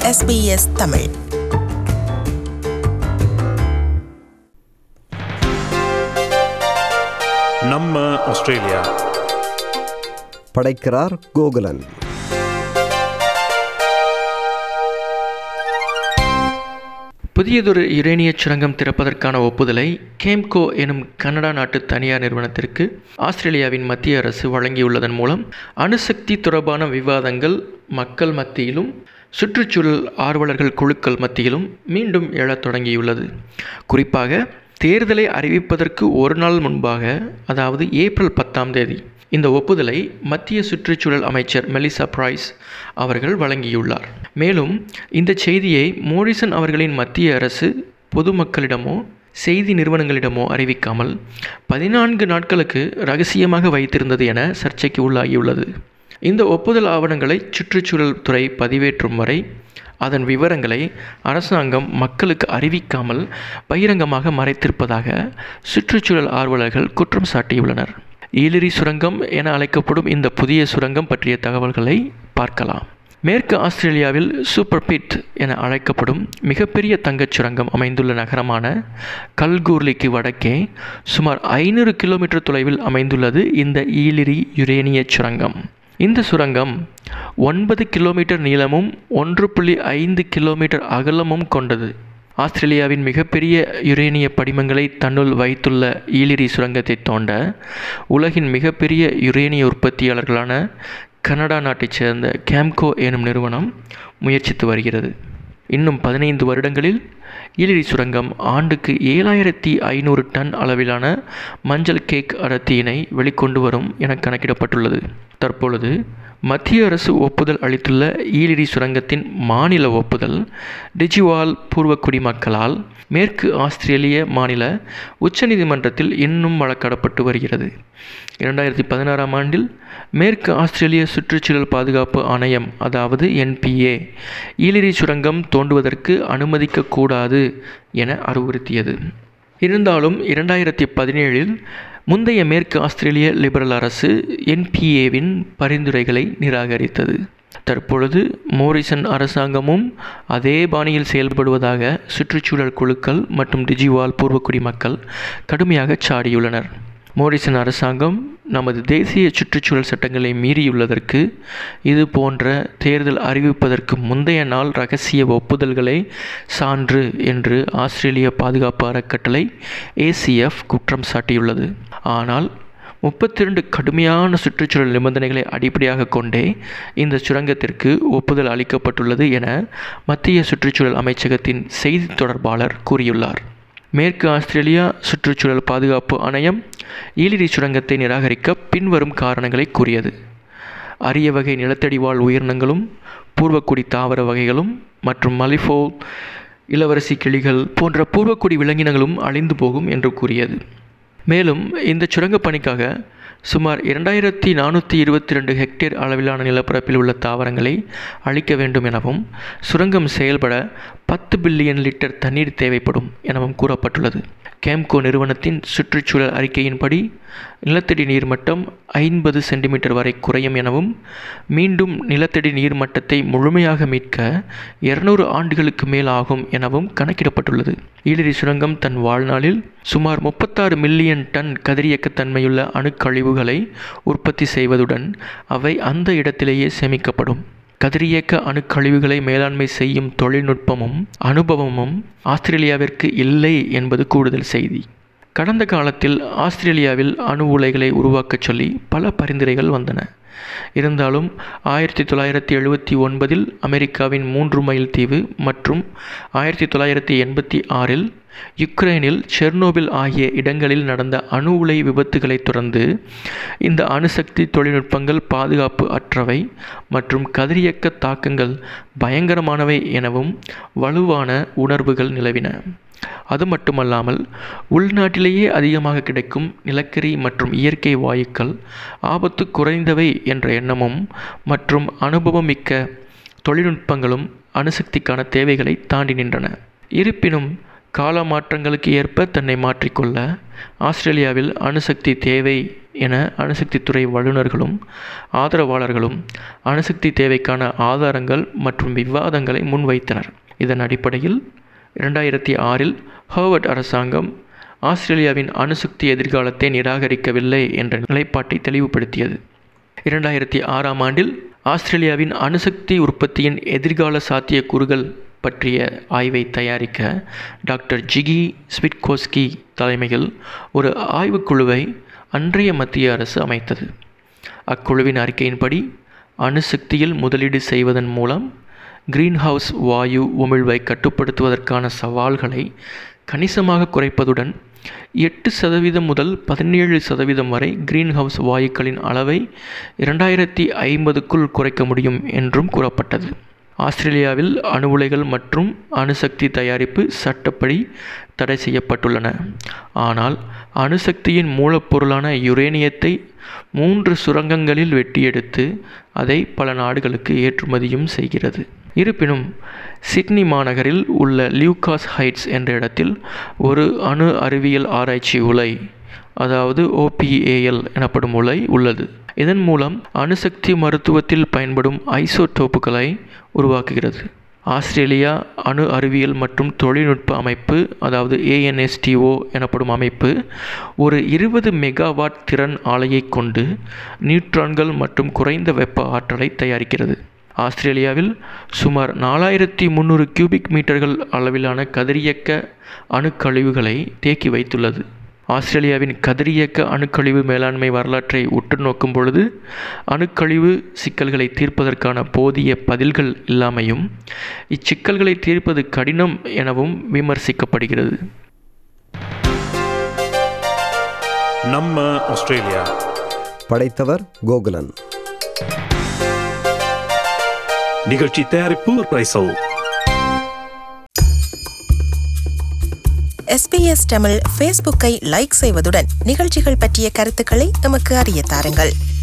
SBS Tamil நம்ம Australia படைக்கிறார் Gokulan புதியதொரு யுரேனிய சுரங்கம் திறப்பதற்கான ஒப்புதலை கேம்கோ எனும் கனடா நாட்டு தனியார் நிறுவனத்திற்கு ஆஸ்திரேலியாவின் மத்திய அரசு வழங்கியுள்ளதன் மூலம் அணுசக்தி தொடர்பான விவாதங்கள் மக்கள் மத்தியிலும் சுற்றுச்சூழல் ஆர்வலர்கள் குழுக்கள் மத்தியிலும் மீண்டும் எழத் தொடங்கியுள்ளது குறிப்பாக தேர்தலை அறிவிப்பதற்கு ஒரு நாள் முன்பாக அதாவது ஏப்ரல் பத்தாம் தேதி இந்த ஒப்புதலை மத்திய சுற்றுச்சூழல் அமைச்சர் மெலிசா பிரைஸ் அவர்கள் வழங்கியுள்ளார் மேலும் இந்த செய்தியை மோரிசன் அவர்களின் மத்திய அரசு பொதுமக்களிடமோ செய்தி நிறுவனங்களிடமோ அறிவிக்காமல் பதினான்கு நாட்களுக்கு ரகசியமாக வைத்திருந்தது என சர்ச்சைக்கு உள்ளாகியுள்ளது இந்த ஒப்புதல் ஆவணங்களை சுற்றுச்சூழல் துறை பதிவேற்றும் வரை அதன் விவரங்களை அரசாங்கம் மக்களுக்கு அறிவிக்காமல் பகிரங்கமாக மறைத்திருப்பதாக சுற்றுச்சூழல் ஆர்வலர்கள் குற்றம் சாட்டியுள்ளனர் ஈலிரி சுரங்கம் என அழைக்கப்படும் இந்த புதிய சுரங்கம் பற்றிய தகவல்களை பார்க்கலாம் மேற்கு ஆஸ்திரேலியாவில் சூப்பர் பிட் என அழைக்கப்படும் மிகப்பெரிய தங்கச் சுரங்கம் அமைந்துள்ள நகரமான கல்கூர்லிக்கு வடக்கே சுமார் ஐநூறு கிலோமீட்டர் தொலைவில் அமைந்துள்ளது இந்த ஈலிரி யுரேனிய சுரங்கம் இந்த சுரங்கம் ஒன்பது கிலோமீட்டர் நீளமும் ஒன்று புள்ளி ஐந்து கிலோமீட்டர் அகலமும் கொண்டது ஆஸ்திரேலியாவின் மிகப்பெரிய யுரேனிய படிமங்களை தன்னுள் வைத்துள்ள ஈலிரி சுரங்கத்தை தோண்ட உலகின் மிகப்பெரிய யுரேனிய உற்பத்தியாளர்களான கனடா நாட்டைச் சேர்ந்த கேம்கோ எனும் நிறுவனம் முயற்சித்து வருகிறது இன்னும் பதினைந்து வருடங்களில் ஈலிரி சுரங்கம் ஆண்டுக்கு ஏழாயிரத்தி ஐநூறு டன் அளவிலான மஞ்சள் கேக் அடர்த்தியினை வெளிக்கொண்டு வரும் என கணக்கிடப்பட்டுள்ளது தற்பொழுது மத்திய அரசு ஒப்புதல் அளித்துள்ள ஈலிரி சுரங்கத்தின் மாநில ஒப்புதல் டிஜிவால் பூர்வக்குடி மக்களால் மேற்கு ஆஸ்திரேலிய மாநில உச்சநீதிமன்றத்தில் இன்னும் வழக்காடப்பட்டு வருகிறது இரண்டாயிரத்தி பதினாறாம் ஆண்டில் மேற்கு ஆஸ்திரேலிய சுற்றுச்சூழல் பாதுகாப்பு ஆணையம் அதாவது என்பிஏ ஈலிரி சுரங்கம் தோண்டுவதற்கு அனுமதிக்கக்கூடாது என அறிவுறுத்தியது இருந்தாலும் இரண்டாயிரத்தி பதினேழில் முந்தைய மேற்கு ஆஸ்திரேலிய லிபரல் அரசு என்பிஏவின் பரிந்துரைகளை நிராகரித்தது தற்பொழுது மோரிசன் அரசாங்கமும் அதே பாணியில் செயல்படுவதாக சுற்றுச்சூழல் குழுக்கள் மற்றும் டிஜிவால் பூர்வக்குடி மக்கள் கடுமையாக சாடியுள்ளனர் மோரிசன் அரசாங்கம் நமது தேசிய சுற்றுச்சூழல் சட்டங்களை மீறியுள்ளதற்கு இது போன்ற தேர்தல் அறிவிப்பதற்கு முந்தைய நாள் ரகசிய ஒப்புதல்களை சான்று என்று ஆஸ்திரேலிய பாதுகாப்பு அறக்கட்டளை ஏசிஎஃப் குற்றம் சாட்டியுள்ளது ஆனால் முப்பத்தி ரெண்டு கடுமையான சுற்றுச்சூழல் நிபந்தனைகளை அடிப்படையாக கொண்டே இந்த சுரங்கத்திற்கு ஒப்புதல் அளிக்கப்பட்டுள்ளது என மத்திய சுற்றுச்சூழல் அமைச்சகத்தின் செய்தி தொடர்பாளர் கூறியுள்ளார் மேற்கு ஆஸ்திரேலியா சுற்றுச்சூழல் பாதுகாப்பு ஆணையம் ஈலிரி சுரங்கத்தை நிராகரிக்க பின்வரும் காரணங்களை கூறியது அரிய வகை நிலத்தடி வாழ் உயிரினங்களும் பூர்வக்குடி தாவர வகைகளும் மற்றும் மலிஃபோல் இளவரசி கிளிகள் போன்ற பூர்வக்குடி விலங்கினங்களும் அழிந்து போகும் என்று கூறியது மேலும் இந்த சுரங்கப் பணிக்காக சுமார் இரண்டாயிரத்தி நானூற்றி இருபத்தி ரெண்டு ஹெக்டேர் அளவிலான நிலப்பரப்பில் உள்ள தாவரங்களை அழிக்க வேண்டும் எனவும் சுரங்கம் செயல்பட பத்து பில்லியன் லிட்டர் தண்ணீர் தேவைப்படும் எனவும் கூறப்பட்டுள்ளது கேம்கோ நிறுவனத்தின் சுற்றுச்சூழல் அறிக்கையின்படி நிலத்தடி நீர்மட்டம் ஐம்பது சென்டிமீட்டர் வரை குறையும் எனவும் மீண்டும் நிலத்தடி நீர்மட்டத்தை முழுமையாக மீட்க இருநூறு ஆண்டுகளுக்கு மேல் ஆகும் எனவும் கணக்கிடப்பட்டுள்ளது ஈலிரி சுரங்கம் தன் வாழ்நாளில் சுமார் முப்பத்தாறு மில்லியன் டன் கதிரியக்கத்தன்மையுள்ள அணுக்கழிவுகளை உற்பத்தி செய்வதுடன் அவை அந்த இடத்திலேயே சேமிக்கப்படும் கதிரியக்க அணுக்கழிவுகளை மேலாண்மை செய்யும் தொழில்நுட்பமும் அனுபவமும் ஆஸ்திரேலியாவிற்கு இல்லை என்பது கூடுதல் செய்தி கடந்த காலத்தில் ஆஸ்திரேலியாவில் அணு உலைகளை உருவாக்கச் சொல்லி பல பரிந்துரைகள் வந்தன இருந்தாலும் ஆயிரத்தி தொள்ளாயிரத்தி எழுபத்தி ஒன்பதில் அமெரிக்காவின் மூன்று மைல் தீவு மற்றும் ஆயிரத்தி தொள்ளாயிரத்தி எண்பத்தி ஆறில் யுக்ரைனில் செர்னோபில் ஆகிய இடங்களில் நடந்த அணு உலை விபத்துகளை தொடர்ந்து இந்த அணுசக்தி தொழில்நுட்பங்கள் பாதுகாப்பு அற்றவை மற்றும் கதிரியக்க தாக்கங்கள் பயங்கரமானவை எனவும் வலுவான உணர்வுகள் நிலவின அது மட்டுமல்லாமல் உள்நாட்டிலேயே அதிகமாக கிடைக்கும் நிலக்கரி மற்றும் இயற்கை வாயுக்கள் ஆபத்து குறைந்தவை என்ற எண்ணமும் மற்றும் அனுபவமிக்க தொழில்நுட்பங்களும் அணுசக்திக்கான தேவைகளை தாண்டி நின்றன இருப்பினும் கால மாற்றங்களுக்கு ஏற்ப தன்னை மாற்றிக்கொள்ள ஆஸ்திரேலியாவில் அணுசக்தி தேவை என அணுசக்தித்துறை வல்லுநர்களும் ஆதரவாளர்களும் அணுசக்தி தேவைக்கான ஆதாரங்கள் மற்றும் விவாதங்களை முன்வைத்தனர் இதன் அடிப்படையில் இரண்டாயிரத்தி ஆறில் ஹார்வர்ட் அரசாங்கம் ஆஸ்திரேலியாவின் அணுசக்தி எதிர்காலத்தை நிராகரிக்கவில்லை என்ற நிலைப்பாட்டை தெளிவுபடுத்தியது இரண்டாயிரத்தி ஆறாம் ஆண்டில் ஆஸ்திரேலியாவின் அணுசக்தி உற்பத்தியின் எதிர்கால சாத்தியக்கூறுகள் பற்றிய ஆய்வை தயாரிக்க டாக்டர் ஜிகி ஸ்விட்கோஸ்கி தலைமையில் ஒரு ஆய்வுக்குழுவை அன்றைய மத்திய அரசு அமைத்தது அக்குழுவின் அறிக்கையின்படி அணுசக்தியில் முதலீடு செய்வதன் மூலம் கிரீன்ஹவுஸ் வாயு உமிழ்வை கட்டுப்படுத்துவதற்கான சவால்களை கணிசமாக குறைப்பதுடன் எட்டு சதவீதம் முதல் பதினேழு சதவீதம் வரை கிரீன்ஹவுஸ் வாயுக்களின் அளவை இரண்டாயிரத்தி ஐம்பதுக்குள் குறைக்க முடியும் என்றும் கூறப்பட்டது ஆஸ்திரேலியாவில் அணு உலைகள் மற்றும் அணுசக்தி தயாரிப்பு சட்டப்படி தடை செய்யப்பட்டுள்ளன ஆனால் அணுசக்தியின் மூலப்பொருளான யுரேனியத்தை மூன்று சுரங்கங்களில் வெட்டி எடுத்து அதை பல நாடுகளுக்கு ஏற்றுமதியும் செய்கிறது இருப்பினும் சிட்னி மாநகரில் உள்ள லியூகாஸ் ஹைட்ஸ் என்ற இடத்தில் ஒரு அணு அறிவியல் ஆராய்ச்சி உலை அதாவது ஓபிஏஎல் எனப்படும் உலை உள்ளது இதன் மூலம் அணுசக்தி மருத்துவத்தில் பயன்படும் ஐசோடோப்புகளை உருவாக்குகிறது ஆஸ்திரேலியா அணு அறிவியல் மற்றும் தொழில்நுட்ப அமைப்பு அதாவது ஏஎன்எஸ்டிஓ எனப்படும் அமைப்பு ஒரு இருபது மெகாவாட் திறன் ஆலையை கொண்டு நியூட்ரான்கள் மற்றும் குறைந்த வெப்ப ஆற்றலை தயாரிக்கிறது ஆஸ்திரேலியாவில் சுமார் நாலாயிரத்தி முந்நூறு கியூபிக் மீட்டர்கள் அளவிலான கதிரியக்க அணுக்கழிவுகளை தேக்கி வைத்துள்ளது ஆஸ்திரேலியாவின் கதிரியக்க அணுக்கழிவு மேலாண்மை வரலாற்றை உற்று நோக்கும் பொழுது அணுக்கழிவு சிக்கல்களை தீர்ப்பதற்கான போதிய பதில்கள் இல்லாமையும் இச்சிக்கல்களை தீர்ப்பது கடினம் எனவும் விமர்சிக்கப்படுகிறது நம்ம ஆஸ்திரேலியா படைத்தவர் கோகுலன் நிகழ்ச்சி தயாரிப்பு ரைசல் எஸ்பிஎஸ் தமிழ் ஃபேஸ்புக்கை லைக் செய்வதுடன் நிகழ்ச்சிகள் பற்றிய கருத்துக்களை எமக்கு அறிய தாருங்கள்